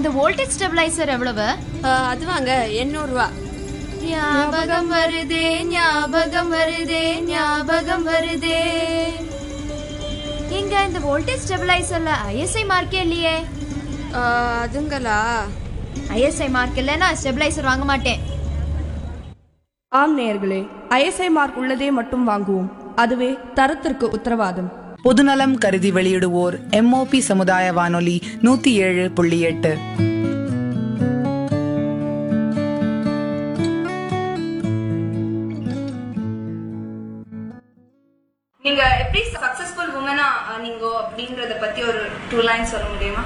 இந்த voltage stabiliser எவ்வளவு ஆ, அது வாங்க எண்ணூறு ரூபா ஞாபகம் வருதே ஞாபகம் வருதே ஞாபகம் வருதே இங்க இந்த வோல்டேஜ் ஸ்டெபிளைசர்ல ஐஎஸ்ஐ மார்க்கே இல்லையே ஆ, அதுங்களா ஐஎஸ்ஐ மார்க் இல்லைன்னா ஸ்டெபிளைசர் வாங்க மாட்டேன் ஆம் நேயர்களே ஐஎஸ்ஐ மார்க் உள்ளதே மட்டும் வாங்குவோம் அதுவே தரத்திற்கு உத்தரவாதம் பொதுநலம் கருதி வெளியிடுவோர் எம்ஓபி சமுதாய வானொலி நூத்தி ஏழு புள்ளி எட்டு நீங்க எப்படி சக்சஸ்ஃபுல் உமனா நீங்க அப்படிங்கறத பத்தி ஒரு டூ லைன் சொல்ல முடியுமா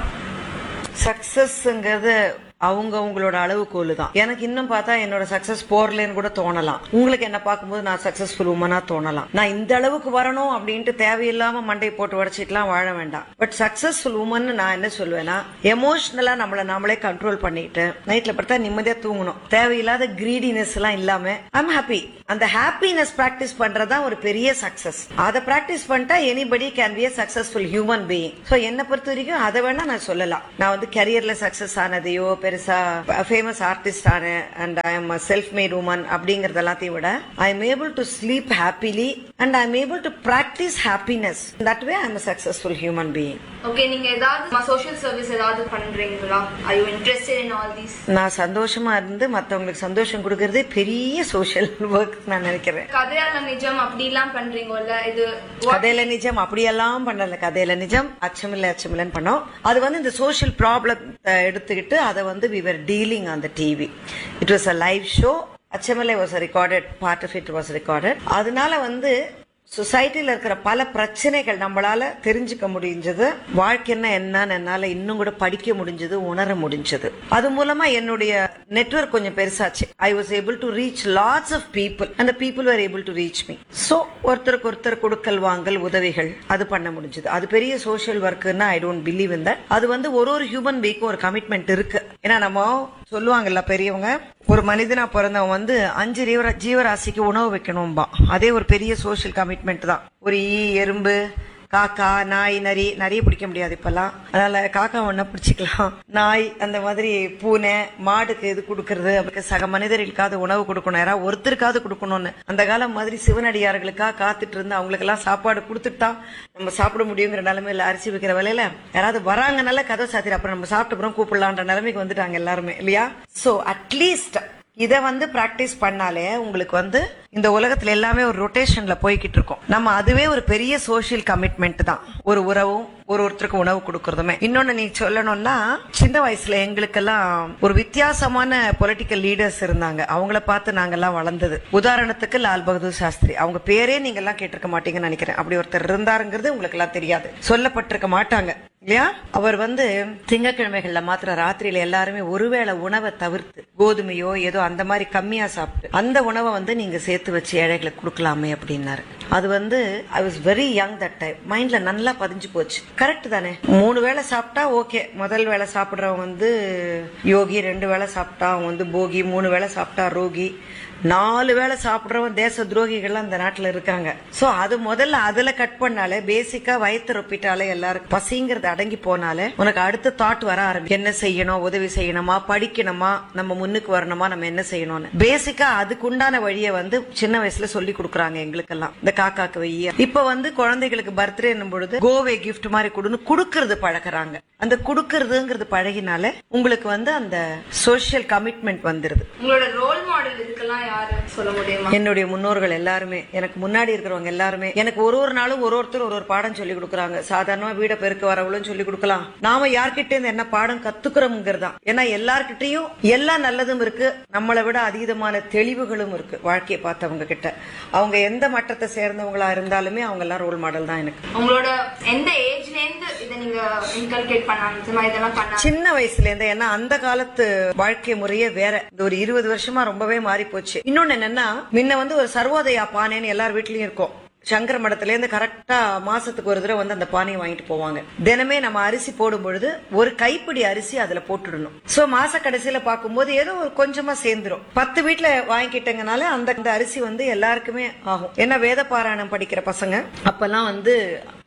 சக்சஸ்ங்கிறது அவங்க அவங்களோட அளவுகோல் தான் எனக்கு இன்னும் பார்த்தா என்னோட சக்சஸ் போறலன்னு கூட தோணலாம் உங்களுக்கு என்ன பார்க்கும்போது நான் சக்சஸ்ஃபுல் உமனா தோணலாம் நான் இந்த அளவுக்கு வரணும் அப்படின்ட்டு தேவையில்லாம மண்டையை போட்டு உடச்சிட்டுலாம் வாழ வேண்டாம் பட் சக்சஸ்ஃபுல் உமன் நான் என்ன சொல்லுவேன்னா எமோஷனலா நம்மள நாமளே கண்ட்ரோல் பண்ணிட்டு நைட்ல படுத்தா நிம்மதியா தூங்கணும் தேவையில்லாத கிரீடினஸ் எல்லாம் இல்லாம ஐம் ஹாப்பி அந்த ஹாப்பினஸ் பிராக்டிஸ் பண்றதா ஒரு பெரிய சக்சஸ் அதை பிராக்டிஸ் பண்ணிட்டா anybody can be a successful human being so என்ன பொறுத்த வரைக்கும் அதை வேணா நான் சொல்லலாம் நான் வந்து கரியர்ல சக்சஸ் ஆனதையோ பெருசா ஃபேமஸ் ஆர்டிஸ்ட் ஆனேன் and I am self made woman அப்படிங்கறது எல்லாத்தையும் விட I am able to sleep happily and I am able to practise happiness that way I am successful human being okay நீங்க ஏதாவது சோஷியல் சர்வீஸ் ஏதாவது பண்றீங்களா I you interested in all these நான் சந்தோஷமா இருந்து மத்தவங்களுக்கு சந்தோஷம் கொடுக்கறதே பெரிய சோஷியல் ஒர்க் நான் நினைக்கிறேன் கதையால நிஜம் அப்படி எல்லாம் பண்றீங்கல்ல இது கதையில நிஜம் அப்படியெல்லாம் பண்ணல கதையில நிஜம் அச்சமில்ல அச்சமில்லன்னு பண்ணோம் அது வந்து இந்த சோஷியல் ப்ராப்ளம் எடுத்துக்கிட்டு அதை வந்து we were dealing on the TV it was a live show அச்சமில்லை was recorded part of it was recorded அதனால வந்து சொசைட்டில இருக்கிற பல பிரச்சனைகள் நம்மளால தெரிஞ்சுக்க முடிஞ்சது வாழ்க்கைன்னா என்னன்னு என்னால இன்னும் கூட படிக்க முடிஞ்சது உணர முடிஞ்சது அது மூலமா என்னுடைய நெட்வொர்க் கொஞ்சம் பெருசாச்சு I was able to reach lots of people அந்த people are able to reach me so ஒருத்தருக்கு ஒருத்தர் கொடுக்கல் வாங்கல் உதவிகள் அது பண்ண முடிஞ்சது அது பெரிய சோஷியல் ஒர்க்குன்னா I don't believe in that அது வந்து ஒரு ஒரு ஹியூமன் பீக்கும் ஒரு கமிட்மெண்ட் இருக்கு ஏன்னா நம்ம சொல்லுவாங்கல்ல பெரியவங்க ஒரு மனிதனா பிறந்தவன் வந்து அஞ்சு ஜீவரா- ஜீவராசிக்கு உணவு வைக்கணும்பா அதே ஒரு பெரிய சோஷியல் கமிட்மெண்ட் தான் ஒரு ஈ எறும்பு காக்கா நாய் நரி நிறைய பிடிக்க முடியாது இப்பெல்லாம் அதனால காக்கா ஒண்ணா பிடிச்சிக்கலாம் நாய் அந்த மாதிரி பூனை மாடுக்கு இது கொடுக்கறது அதுக்கு சக மனிதர்களுக்காவது உணவு கொடுக்கணும் யாராவது ஒருத்தருக்காவது கொடுக்கணும்னு அந்த காலம் மாதிரி சிவனடியார்களுக்காக காத்துட்டு இருந்து அவங்களுக்கு எல்லாம் சாப்பாடு கொடுத்துட்டா நம்ம சாப்பிட முடியுங்கிற நிலைமையில அரிசி வைக்கிற வேலையில யாராவது வராங்கனால கதை சாத்திர அப்புறம் நம்ம சாப்பிட்ட அப்புறம் கூப்பிடலான்ற நிலைமைக்கு வந்துட்டாங்க எல்லாருமே இல்லையா சோ அட்லீஸ்ட் இத வந்து பிராக்டிஸ் பண்ணாலே உங்களுக்கு வந்து இந்த உலகத்துல எல்லாமே ஒரு ரொட்டேஷன்ல போய்கிட்டு இருக்கும் நம்ம அதுவே ஒரு பெரிய சோஷியல் கமிட்மெண்ட் தான் ஒரு உறவும் ஒரு ஒருத்தருக்கு உணவு கொடுக்கறதுமே இன்னொன்னு நீ சொல்லணும்னா சின்ன வயசுல எங்களுக்கெல்லாம் ஒரு வித்தியாசமான பொலிட்டிக்கல் லீடர்ஸ் இருந்தாங்க அவங்கள பார்த்து நாங்கெல்லாம் வளர்ந்தது உதாரணத்துக்கு லால் பகதூர் சாஸ்திரி அவங்க பேரே நீங்க எல்லாம் கேட்டிருக்க மாட்டீங்கன்னு நினைக்கிறேன் அப்படி ஒருத்தர் இருந்தாருங்கிறது உங்களுக்கு எல்லாம் தெரியாது சொல்லப்பட்டிருக்க மாட்டாங்க இல்லையா அவர் வந்து திங்கக்கிழமைகள்ல மாத்திர ராத்திரியில எல்லாருமே ஒருவேளை உணவை தவிர்த்து கோதுமையோ ஏதோ அந்த மாதிரி கம்மியா சாப்பிட்டு அந்த உணவை வந்து நீங்க சேர்த்து வச்சு ஏழைகளுக்கு கொடுக்கலாமே அப்படின்னாரு அது வந்து I was very young that time மைண்ட்ல நல்லா பதிஞ்சு போச்சு கரெக்ட் தானே மூணு வேளை சாப்பிட்டா ஓகே முதல் வேளை சாப்பிடுறவன் வந்து யோகி ரெண்டு வேளை சாப்பிட்டா அவன் வந்து போகி மூணு வேளை சாப்பிட்டா ரோகி நாலு வேளை சாப்பிடுறவன் தேச துரோகிகள்லாம் அந்த நாட்டுல இருக்காங்க சோ அது முதல்ல அதுல கட் பண்ணாலே பேசிக்கா வயிற்று ரொப்பிட்டாலே எல்லாருக்கும் பசிங்கிறது அடங்கி போனாலே உனக்கு அடுத்த தாட் வர ஆரம்பிக்கும் என்ன செய்யணும் உதவி செய்யணுமா படிக்கணுமா நம்ம முன்னுக்கு வரணுமா நம்ம என்ன செய்யணும்னு பேசிக்கா அதுக்குண்டான வழியை வந்து சின்ன வயசுல சொல்லி கொடுக்குறாங்க எங்களுக்கெல்லாம் இந்த காக்காக்கு வைய இப்ப வந்து குழந்தைகளுக்கு பர்த்டே பொழுது கோவே கிஃப்ட் மாதிரி கொடுன்னு குடுக்கறது பழகுறாங்க அந்த குடுக்கறதுங்கிறது பழகினாலே உங்களுக்கு வந்து அந்த சோஷியல் கமிட்மெண்ட் வந்துருது உங்களோட ரோல் மாடல் இதுக்கெல்லாம் யாரு சொல்ல முடியுமா என்னுடைய முன்னோர்கள் எல்லாருமே எனக்கு முன்னாடி இருக்கிறவங்க எல்லாருமே எனக்கு ஒரு ஒரு நாளும் ஒரு ஒருத்தர் ஒரு ஒரு பாடம் சொல்லி கொடுக்குறாங்க சாதாரணமா வீட பெருக்க வரவளும் சொல்லி கொடுக்கலாம் நாம யார்கிட்ட இருந்து என்ன பாடம் கத்துக்கிறோம்ங்கிறது தான் ஏன்னா எல்லார்கிட்டயும் எல்லா நல்லதும் இருக்கு நம்மளை விட அதீதமான தெளிவுகளும் இருக்கு வாழ்க்கையை பார்த்தவங்க கிட்ட அவங்க எந்த மட்டத்தை சேர்ந்தவங்களா இருந்தாலுமே அவங்க எல்லாம் ரோல் மாடல் தான் எனக்கு உங்களோட எந்த ஏஜ்ல இருந்து இதை நீங்க இன்கல்கேட் பண்ணாங்க இந்த மாதிரி இதெல்லாம் பண்ணாங்க சின்ன வயசுல இருந்து ஏன்னா அந்த காலத்து வாழ்க்கை முறையே வேற இந்த ஒரு இருபது வருஷமா ரொம்பவே மாறி போச்சு இன்னொன்னு என்னன்னா முன்ன வந்து ஒரு சர்வோதயா பானைன்னு எல்லார் வீட்லயும் இருக்கும் சங்கர மடத்துல இருந்து கரெக்டா மாசத்துக்கு ஒரு தடவை வந்து அந்த பானையை வாங்கிட்டு போவாங்க தினமே நம்ம அரிசி போடும் பொழுது ஒரு கைப்பிடி அரிசி அதுல போட்டுடணும் சோ மாச கடைசியில பார்க்கும்போது ஏதோ ஒரு கொஞ்சமா சேர்ந்துரும் பத்து வீட்டுல வாங்கிக்கிட்டங்கனால அந்த அந்த அரிசி வந்து எல்லாருக்குமே ஆகும் ஏன்னா வேத பாராயணம் படிக்கிற பசங்க அப்பெல்லாம் வந்து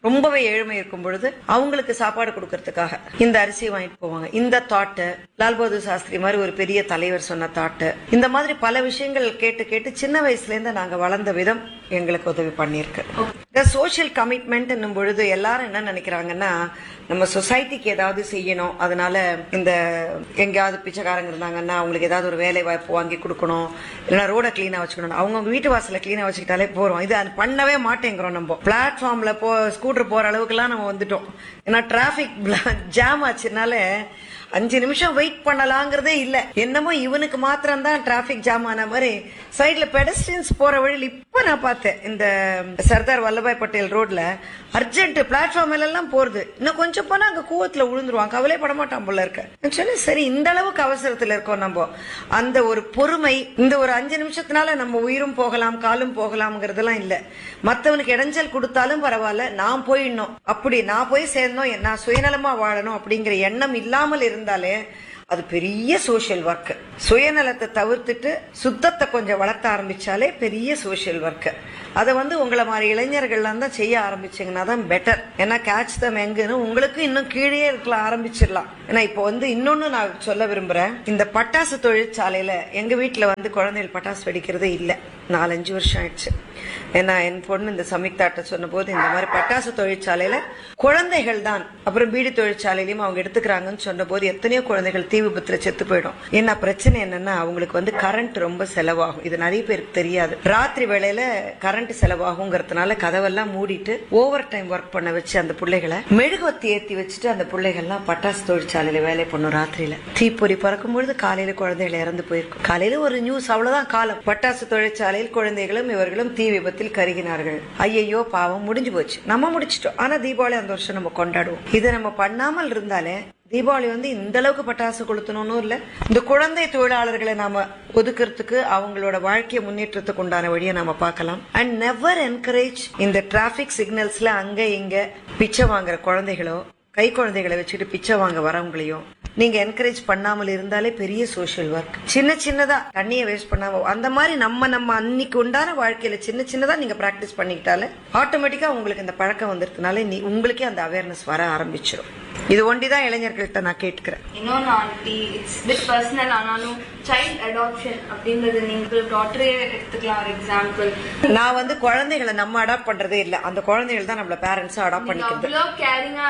ரொம்பவே ஏழ்மை இருக்கும் பொழுது அவங்களுக்கு சாப்பாடு கொடுக்கறதுக்காக இந்த அரிசி வாங்கிட்டு போவாங்க இந்த தாட்டு லால் பகதூர் சாஸ்திரி மாதிரி ஒரு பெரிய தலைவர் சொன்ன தாட்டு இந்த மாதிரி பல விஷயங்கள் கேட்டு கேட்டு சின்ன வயசுல இருந்து நாங்க வளர்ந்த விதம் எங்களுக்கு உதவி பண்ணியிருக்கு இந்த சோஷியல் கமிட்மெண்ட் என்னும் பொழுது எல்லாரும் என்ன நினைக்கிறாங்கன்னா நம்ம சொசைட்டிக்கு ஏதாவது செய்யணும் அதனால இந்த எங்கேயாவது பிச்சைக்காரங்க இருந்தாங்கன்னா அவங்களுக்கு ஏதாவது ஒரு வேலை வாய்ப்பு வாங்கி கொடுக்கணும் இல்லைன்னா ரோட கிளீனா வச்சுக்கணும் அவங்க வீட்டு வாசல கிளீனா வச்சுக்கிட்டாலே போறோம் இது அது பண்ணவே மாட்டேங்கிறோம் நம்ம பிளாட்ஃபார்ம்ல போ ஸ்கூட்டர் போற அளவுக்குலாம் நம்ம வந்துட்டோம் ஏன்னா டிராபிக் ஜாம் ஆச்சுனால அஞ்சு நிமிஷம் வெயிட் பண்ணலாங்கிறதே இல்ல என்னமோ இவனுக்கு மாத்திரம் தான் டிராபிக் ஜாம் ஆன மாதிரி சைடுல பெடஸ்டியன்ஸ் போற வழியில் இப்ப நான் பார்த்தேன் இந்த சர்தார் வல்லபாய் பட்டேல் ரோட்ல அர்ஜென்ட் பிளாட்ஃபார்ம் எல்லாம் போறது இன்னும் கொஞ்சம் போனா அங்க கூவத்துல விழுந்துருவான் கவலை பட மாட்டான் போல இருக்க நான் சொன்னேன், சரி இந்த அளவுக்கு அவசரத்துல இருக்கோம் நம்ம அந்த ஒரு பொறுமை இந்த ஒரு அஞ்சு நிமிஷத்தினால நம்ம உயிரும் போகலாம் காலும் போகலாம்ங்கிறதெல்லாம் இல்ல மத்தவனுக்கு இடைஞ்சல் கொடுத்தாலும் பரவாயில்ல நான் போயிடணும் அப்படி நான் போய் சேர்ந்தோம் நான் சுயநலமா வாழணும் அப்படிங்கிற எண்ணம் இல்லாமல் இருந்தாலே அது பெரிய சோஷியல் ஒர்க் சுயநலத்தை தவிர்த்துட்டு சுத்தத்தை கொஞ்சம் வளர்த்த ஆரம்பிச்சாலே பெரிய சோஷியல் ஒர்க் அதை வந்து உங்களை மாதிரி இளைஞர்கள்லாம் தான் செய்ய ஆரம்பிச்சீங்கன்னா தான் பெட்டர் ஏன்னா கேட்ச் தம் எங்குன்னு உங்களுக்கு இன்னும் கீழே இருக்கலாம் ஆரம்பிச்சிடலாம் ஏன்னா இப்போ வந்து இன்னொன்னு நான் சொல்ல விரும்புறேன் இந்த பட்டாசு தொழிற்சாலையில எங்க வீட்டுல வந்து குழந்தைகள் பட்டாசு வெடிக்கிறதே இல்ல நாலஞ்சு வருஷம் ஆயிடுச்சு ஏன்னா என் பொண்ணு இந்த சமிக்தாட்ட சொன்ன போது இந்த மாதிரி பட்டாசு தொழிற்சாலையில குழந்தைகள் தான் அப்புறம் பீடி தொழிற்சாலையிலயும் அவங்க எடுத்துக்கிறாங்கன்னு சொன்ன போது எத்தனையோ குழந்தைகள் தீ விபத்துல செத்து போயிடும் என்ன பிரச்சனை என்னன்னா அவங்களுக்கு வந்து கரண்ட் ரொம்ப செலவாகும் இது நிறைய பேருக்கு தெரியாது ராத்திரி வேளையில கரண்ட் செலவாகுங்கிறதுனால கதவெல்லாம் மூடிட்டு ஓவர் டைம் ஒர்க் பண்ண வச்சு அந்த பிள்ளைகளை மெழுகுவத்தி ஏத்தி வச்சுட்டு அந்த பிள்ளைகள்லாம் பட்டாசு தொழிற்சாலையில வேலை பண்ணும் ராத்திரியில தீப்பொறி பறக்கும் பொழுது காலையில குழந்தைகள் இறந்து போயிருக்கும் காலையில ஒரு நியூஸ் அவ்வளவுதான் காலம் பட்டாசு தொழிற்சாலையில் குழந்தைகளும் இவர்களும் தீ விபத்தில் கருகினார்கள் ஐயையோ பாவம் முடிஞ்சு போச்சு நம்ம முடிச்சிட்டோம் ஆனா தீபாவளி அந்த வருஷம் நம்ம கொண்டாடுவோம் இதை நம்ம பண்ணாமல் இருந்தாலே தீபாவளி வந்து இந்த அளவுக்கு பட்டாசு கொளுத்தணும்னு இல்ல இந்த குழந்தை தொழிலாளர்களை நாம ஒதுக்குறதுக்கு அவங்களோட வாழ்க்கை முன்னேற்றத்துக்கு உண்டான வழியை நாம பார்க்கலாம் அண்ட் நெவர் என்கரேஜ் இந்த டிராபிக் சிக்னல்ஸ்ல அங்க இங்க பிச்சை வாங்குற குழந்தைகளோ கை குழந்தைகளை வச்சுட்டு பிச்சை வாங்க வரவங்களையும் நீங்க என்கரேஜ் பண்ணாமல் இருந்தாலே பெரிய சோஷியல் ஒர்க் சின்ன சின்னதா தண்ணியை வேஸ்ட் பண்ணாம அந்த மாதிரி நம்ம நம்ம அன்னைக்கு உண்டான வாழ்க்கையில சின்ன சின்னதா நீங்க பிராக்டிஸ் பண்ணிக்கிட்டாலே ஆட்டோமேட்டிக்கா உங்களுக்கு இந்த பழக்கம் வந்துருதுனால நீ உங்களுக்கே அந்த அவேர்னஸ் வர ஆரம்பிச்சிடும் இது ஒண்டிதான் இளைஞர்கள்ட்ட நான் கேட்டுக்கிறேன் இன்னொன்று ஆண்டி இட்ஸ் பிட் பர்சனல் ஆனாலும் சைல்ட் அடாப்ஷன் அப்படின்றது நீங்கள் டாக்டரே எடுத்துக்கலாம் ஒரு எக்ஸாம்பிள் நான் வந்து குழந்தைகளை நம்ம அடாப்ட் பண்றதே இல்ல அந்த குழந்தைகள் தான் நம்மள பேரண்ட்ஸ் அடாப்ட் பண்ணிக்கிறது அவ்வளோ கேரிங்கா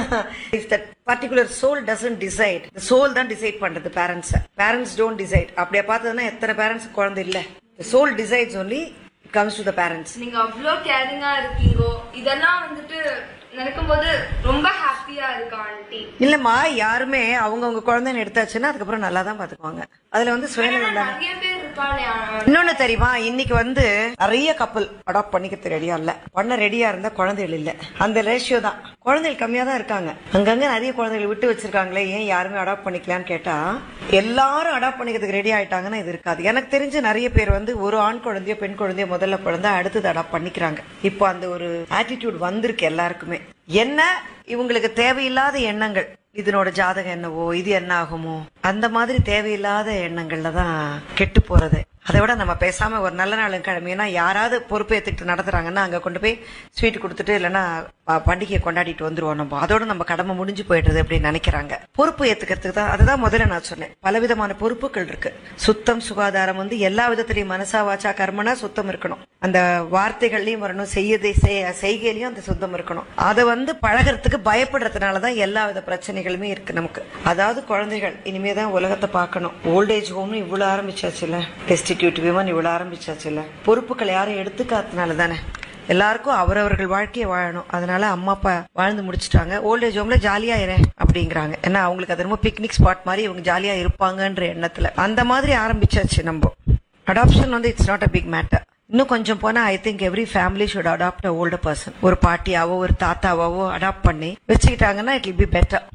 if that particular soul doesn't decide soul தான் டிசைட் பண்றது பேரண்ட்ஸ் பேரண்ட்ஸ் டோன்ட் டிசைட் அப்படியே பார்த்ததுன்னா எத்தனை பேரண்ட்ஸ் குழந்தை இல்ல soul decides only comes to the parents நீங்க அவ்வளோ கேரிங்கா இருக்கீங்கோ இதெல்லாம் வந்துட்டு நடக்கும்போது ரொம்ப ஹாப்பியா இருக்கு ஆண்டி இல்லம்மா யாருமே அவங்கவங்க குழந்தைன்னு எடுத்தாச்சுன்னா அதுக்கப்புறம் நல்லா தான் பாத்துக்குவாங்க அதுல வந்து சுயநலம் தானே நிறைய பேர் இருப்பானே இன்னொன்னு தெரியுமா இன்னைக்கு வந்து நிறைய கப்பல் அடாப்ட் பண்ணிக்கிறது ரெடியா இல்ல பண்ண ரெடியா இருந்தா குழந்தைகள் இல்ல அந்த ரேஷியோ தான் குழந்தைகள் கம்மியா தான் இருக்காங்க அங்கங்க நிறைய குழந்தைகள் விட்டு வச்சிருக்காங்களே ஏன் யாருமே அடாப்ட் பண்ணிக்கலாம்னு கேட்டா எல்லாரும் அடாப்ட் பண்ணிக்கிறதுக்கு ரெடி ஆயிட்டாங்கன்னா இது இருக்காது எனக்கு தெரிஞ்ச நிறைய பேர் வந்து ஒரு ஆண் குழந்தையோ பெண் குழந்தையோ முதல்ல பிறந்தா அடுத்தது அடாப்ட் பண்ணிக்கிறாங்க இப்போ அந்த ஒரு ஆட்டிடியூட் வந்திருக்கு எல்லாருக்குமே என்ன இவங்களுக்கு தேவையில்லாத எண்ணங்கள் இதனோட ஜாதகம் என்னவோ இது என்ன ஆகுமோ அந்த மாதிரி தேவையில்லாத எண்ணங்கள்ல தான் கெட்டு போறது அதை விட நம்ம பேசாம ஒரு நல்ல நாள் கிழமைனா யாராவது பொறுப்பு ஏத்துக்கிட்டு நடத்துறாங்கன்னா அங்க கொண்டு போய் ஸ்வீட் கொடுத்துட்டு இல்லைன்னா ப- பண்டிகையை கொண்டாடிட்டு வந்துருவோம் நம்ம அதோட நம்ம கடமை முடிஞ்சு போயிடுறது அப்படின்னு நினைக்கிறாங்க பொறுப்பு ஏத்துக்கிறதுக்கு தான் அதுதான் முதல்ல நான் சொன்னேன் பலவிதமான பொறுப்புகள் இருக்கு சுத்தம் சுகாதாரம் வந்து எல்லா விதத்திலையும் மனசா வாச்சா கர்மனா சுத்தம் இருக்கணும் அந்த வார்த்தைகள்லயும் வரணும் செய்யதை செய்- செய்கையிலயும் அந்த சுத்தம் இருக்கணும் அதை வந்து பழகிறதுக்கு பயப்படுறதுனாலதான் எல்லா வித பிரச்சனைகளுமே இருக்கு நமக்கு அதாவது குழந்தைகள் இனிமே தான் உலகத்தை பார்க்கணும் ஓல்டேஜ் ஹோம்னு இவ்வளவு ஆரம்பிச்சாச்சுல டெஸ்டிடியூட் விமன் இவ்வளவு ஆரம்பிச்சாச்சுல பொறுப்புகள் யாரும் எடுத்துக்காதனால தானே எல்லாருக்கும் அவரவர்கள் வாழ்க்கையை வாழணும் அதனால அம்மா அப்பா வாழ்ந்து முடிச்சிட்டாங்க ஓல்டேஜ் ஹோம்ல ஜாலியா இரு அப்படிங்கிறாங்க ஏன்னா அவங்களுக்கு அது ரொம்ப பிக்னிக் ஸ்பாட் மாதிரி இவங்க ஜாலியா இருப்பாங்கன்ற எண்ணத்துல அந்த மாதிரி ஆரம்பிச்சாச்சு நம்ம அடாப்ஷன் வந்து it's not a big matter இன்னும் கொஞ்சம் போனா I think every family should adopt a older person ஒரு பாட்டியாவோ ஒரு தாத்தாவாவோ அடாப்ட் பண்ணி வச்சுக்கிட்டாங்கன்னா இட் வில் பி பெட்டர் பாட்டி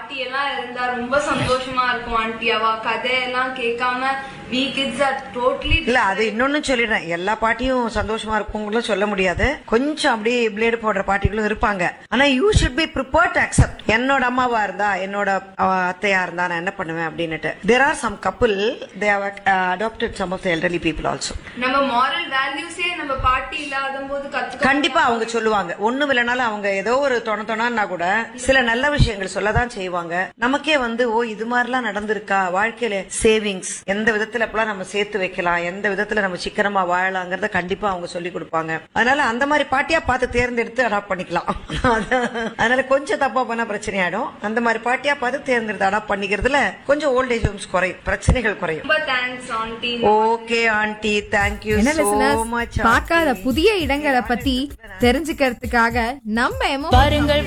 பாட்டி எல்லாம் இருந்தா ரொம்ப சந்தோஷமா இருக்கும் ஆண்டி அவ கதையெல்லாம் கேட்காம we kids are totally இல்ல அது இன்னொன்னு சொல்லிடுறேன் எல்லா பாட்டியும் சந்தோஷமா இருக்குங்களும் சொல்ல முடியாது கொஞ்சம் அப்படியே பிளேடு போடுற பாட்டிகளும் இருப்பாங்க ஆனா you should be prepare to accept என்னோட அம்மாவா இருந்தா என்னோட அஹ், அத்தையா இருந்தா நான் என்ன பண்ணுவேன் அப்படின்னுட்டு there are some couple they have adopted some of the elderly people also நம்ம மாரல் வேல்யூஸே நம்ம பாட்டி இல்லாத போது கத்துக்க கண்டிப்பா அவங்க சொல்லுவாங்க ஒண்ணும் இல்லைனாலும் அவங்க ஏதோ ஒரு தொண தொணன்னா கூட சில நல்ல விஷயங்கள் சொல்லதான் செய்வாங்க நமக்கே வந்து ஓ இது மாதிரிலாம் நடந்திருக்கா வாழ்க்கையில சேவிங்ஸ் எந்த விதத்துல எப்பலாம் நம்ம சேர்த்து வைக்கலாம் எந்த விதத்துல நம்ம சிக்கனமா வாழலாங்கிறத கண்டிப்பா அவங்க சொல்லி கொடுப்பாங்க அதனால அந்த மாதிரி பாட்டியா பார்த்து தேர்ந்தெடுத்து அடாப்ட் பண்ணிக்கலாம் அதனால கொஞ்சம் தப்பா பண்ணா பிரச்சனை ஆயிடும் அந்த மாதிரி பாட்டியா பார்த்து தேர்ந்தெடுத்து அடாப்ட் பண்ணிக்கிறதுல கொஞ்சம் ஓல்டேஜ் ஹோம்ஸ் குறையும் பிரச்சனைகள் குறையும் ரொம்ப thanks aunty okay aunty thank you என்ன சோ listeners, மச் பார்க்காத புதிய இடங்களை பத்தி தெரிஞ்சுக்கிறதுக்காக நம்ம எமோ பாருங்கள்